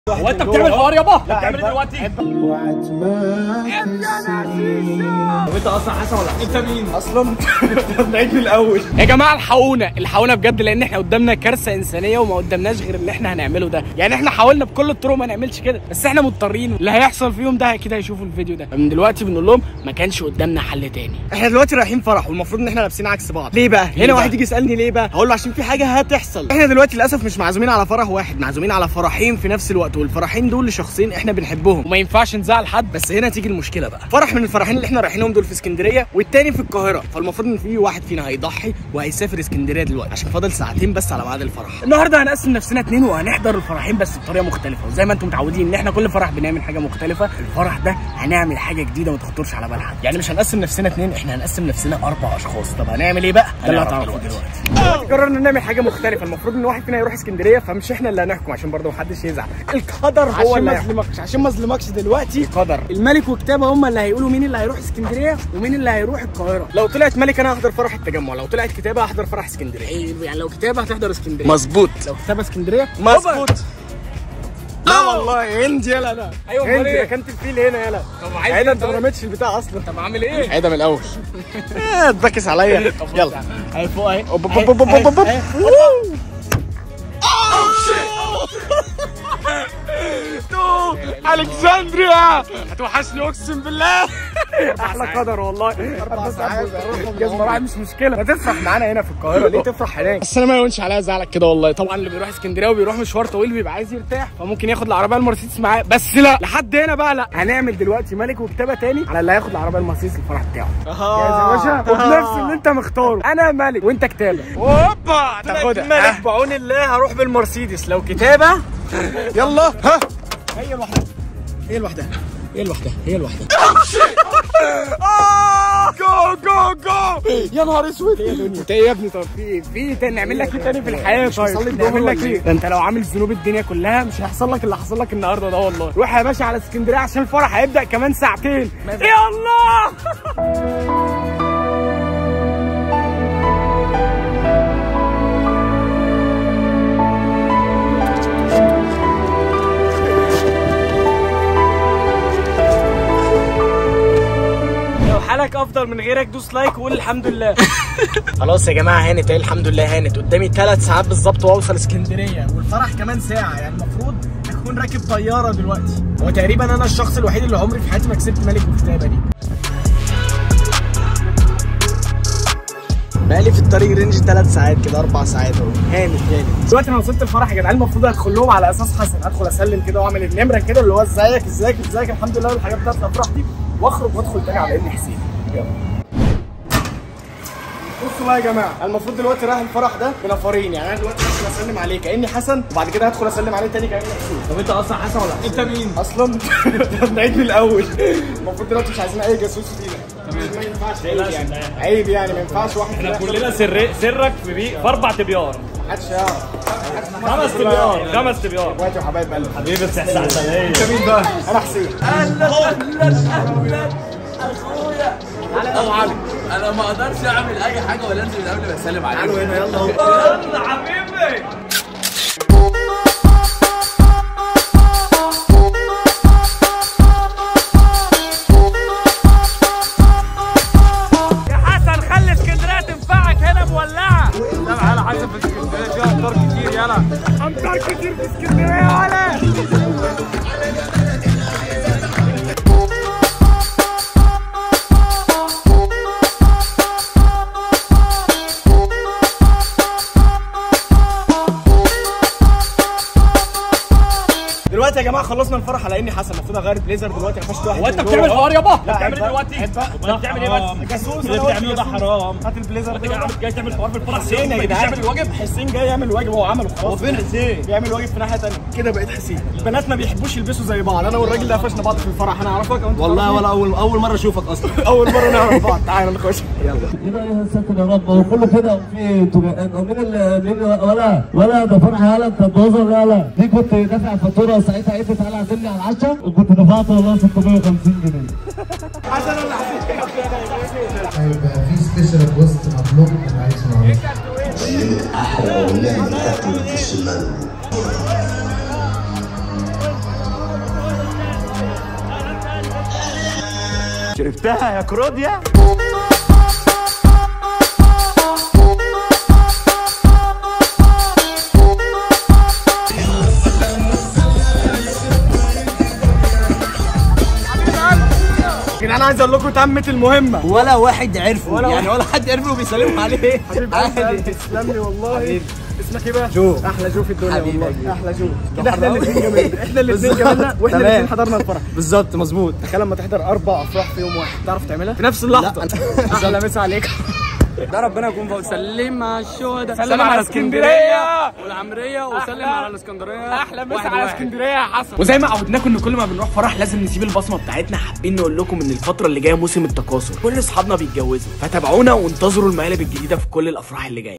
هو انت بتعمل حوار يابا انت بتعمل ايه دلوقتي طب انت اصلا حسن ولا انت مين؟ اصلا نعيد من الاول يا جماعه الحقونا الحقونا بجد لان احنا قدامنا كارثه انسانيه وما قدامناش غير اللي احنا هنعمله ده يعني احنا حاولنا بكل الطرق ما نعملش كده بس احنا مضطرين اللي هيحصل فيهم ده اكيد هيشوفوا الفيديو ده من دلوقتي بنقول لهم ما كانش قدامنا حل تاني احنا دلوقتي رايحين فرح والمفروض ان احنا لابسين عكس بعض ليه بقى هنا بقى؟ واحد يجي يسالني ليه بقى هقول له عشان في حاجه هتحصل احنا دلوقتي للاسف مش معزومين على فرح واحد معزومين على فرحين في نفس الوقت والفرحين دول لشخصين احنا بنحبهم وما ينفعش نزعل حد بس هنا تيجي المشكله بقى فرح من الفرحين اللي احنا رايحينهم دول في اسكندريه والتاني في القاهره فالمفروض ان في واحد فينا هيضحي وهيسافر اسكندريه دلوقتي عشان فاضل ساعتين بس على ميعاد الفرح النهارده هنقسم نفسنا اتنين وهنحضر الفرحين بس بطريقه مختلفه وزي ما انتم متعودين ان احنا كل فرح بنعمل حاجه مختلفه الفرح ده هنعمل حاجه جديده ما تخطرش على بال حد يعني مش هنقسم نفسنا اتنين احنا هنقسم نفسنا اربع اشخاص طب هنعمل ايه بقى ده اللي هتعرفه دلوقتي دلوقتي قررنا نعمل حاجه مختلفه المفروض ان واحد فينا يروح اسكندريه فمش احنا اللي هنحكم عشان برضه محدش يزعل القدر هو عشان اللي ما هيحكم. عشان ما اظلمكش دلوقتي قدر الملك وكتابه هم اللي هيقولوا مين اللي هيروح اسكندريه ومين اللي هيروح القاهره لو طلعت ملك انا هحضر فرح التجمع لو طلعت كتابه هحضر فرح اسكندريه يعني لو كتابه هتحضر اسكندريه مظبوط لو كتابه اسكندريه مظبوط لا والله هندي يلا انا أيوة، أمال هندي إيه؟ كانت الفيل هنا يلا طب عايز عيدا إيه انت ما طيب؟ رميتش البتاع اصلا طب عامل ايه؟ عيدا من الاول اتبكس عليا يلا اهي فوق اهي أوب أوب أوب أوب أوب أوب. تو الكسندريا هتوحشني اقسم بالله احلى قدر والله اربع ساعات جزمه واحد مش مشكله ما تفرح معانا هنا في القاهره ليه تفرح هناك بس انا ما يهونش عليا زعلك كده والله طبعا اللي بيروح اسكندريه وبيروح مشوار طويل بيبقى عايز يرتاح فممكن ياخد العربيه المرسيدس معاه بس لا لحد هنا بقى لا هنعمل دلوقتي ملك وكتابه تاني على اللي هياخد العربيه المرسيدس الفرح بتاعه جاهز يا باشا وبنفس اللي انت مختاره انا ملك وانت كتابه هوبا تاخدها ملك بعون الله هروح بالمرسيدس لو كتابه يلا ها هي لوحدها هي لوحدها هي لوحدها هي لوحدها جو جو جو يا نهار اسود يا دنيا انت ايه يا ابني طب في ايه في ايه تاني نعمل لك ايه تاني في الحياه طيب نعمل لك ايه ده انت لو عامل ذنوب الدنيا كلها مش هيحصل لك اللي حصل لك النهارده ده والله روح يا باشا على اسكندريه عشان الفرح هيبدا كمان ساعتين يا الله لو حالك افضل من غيرك دوس لايك وقول الحمد لله خلاص يا جماعه هانت اهي الحمد لله هانت قدامي ثلاث ساعات بالظبط واوصل اسكندريه والفرح كمان ساعه يعني المفروض اكون راكب طياره دلوقتي هو تقريبا انا الشخص الوحيد اللي عمري في حياتي ما كسبت ملك وكتابه دي بقالي في الطريق رينج ثلاث ساعات كده اربع ساعات اهو هانت هانت دلوقتي انا وصلت الفرح يا جدعان المفروض ادخل لهم على اساس حسن ادخل اسلم كده واعمل النمره كده اللي هو ازيك ازيك ازيك الحمد لله والحاجات بتاعت الافراح دي واخرج وادخل تاني على اني حسين يلا بصوا بقى يا جماعه المفروض دلوقتي رايح الفرح ده بنفرين يعني انا دلوقتي هدخل اسلم عليه كاني حسن وبعد كده هدخل اسلم عليه تاني كاني حسين طب انت اصلا حسن ولا انت مين؟ اصلا نعيد من الاول المفروض دلوقتي مش عايزين اي جاسوس فينا ما ينفعش عيب يعني عيب يعني ما ينفعش واحد احنا كده كلنا سر سرك في بي... في اربع تبيار محدش يعرف خمس تبيار خمس تبيار اخواتي وحبايب قلبي حبيبي بس احسن سنيه انت مين بقى؟ انا حسين انا ما اقدرش اعمل اي حاجه ولا انزل من قبل ما اسلم عليك تعالوا هنا يلا يلا حبيبي يا حسن خلي اسكندريه تنفعك هنا مولعه لا على حسن في اسكندريه فيها امطار كتير يلا امطار كتير في اسكندريه ولا دلوقتي يا جماعه خلصنا الفرح على اني حسن المفروض اغير بليزر دلوقتي قفشت واحد هو انت من بتعمل جوه. حوار يابا لا بتعمل ايه عيب بقى، دلوقتي عيب بقى. امال بتعمل ايه بس جاسوس اللي أنا قلت بتعمله ده جاسوس. حرام هات البليزر انت جاي جاي تعمل حوار في الفرح حسين يا جدعان تعمل الواجب حسين جاي يعمل واجب هو عمله خلاص هو فين حسين بيعمل واجب في ناحيه ثانيه كده بقيت حسين البنات ما بيحبوش يلبسوا زي بعض انا والراجل ده قفشنا بعض في الفرح انا اعرفك وانت والله تعرفني. ولا اول اول مره اشوفك اصلا اول مره نعرف بعض تعالى نخش يلا كده يا ساتر يا رب هو كله كده وفي انتوا مين اللي مين ولا ولا ده فرح يالا انت بتهزر يالا دي كنت دافع فاتوره وساعتها قلت تعالى اعزمني على العشاء وكنت دفعت والله 650 جنيه حسن ولا حسين هيبقى في سبيشال بوست مطلوب من عايز معروف احلى اغنيه بتاكل في الشمال جبتها يا كروديا انا عايز اقول لكم تمت المهمه ولا واحد عرفه ولا يعني ولا حد عرفه وبيسلموا عليه عادي تسلم لي والله اسمك ايه بقى؟ جو. احلى جو في الدنيا حبيبي والله يا احلى جو كده احنا الاثنين جمال احنا الاثنين بالظبط. جمالنا واحنا تمام. الاثنين حضرنا الفرح بالظبط مظبوط تخيل لما تحضر اربع افراح في يوم واحد تعرف تعملها في نفس اللحظه احلى مسا عليك ده ربنا يكون فوق سلم على الشهداء سلم على اسكندريه والعمريه وسلم على الاسكندريه احلى مسا على اسكندريه يا حسن وزي ما عودناكم ان كل ما بنروح فرح لازم نسيب البصمه بتاعتنا حابين نقول لكم ان الفتره اللي جايه موسم التكاثر كل اصحابنا بيتجوزوا فتابعونا وانتظروا المقالب الجديده في كل الافراح اللي جايه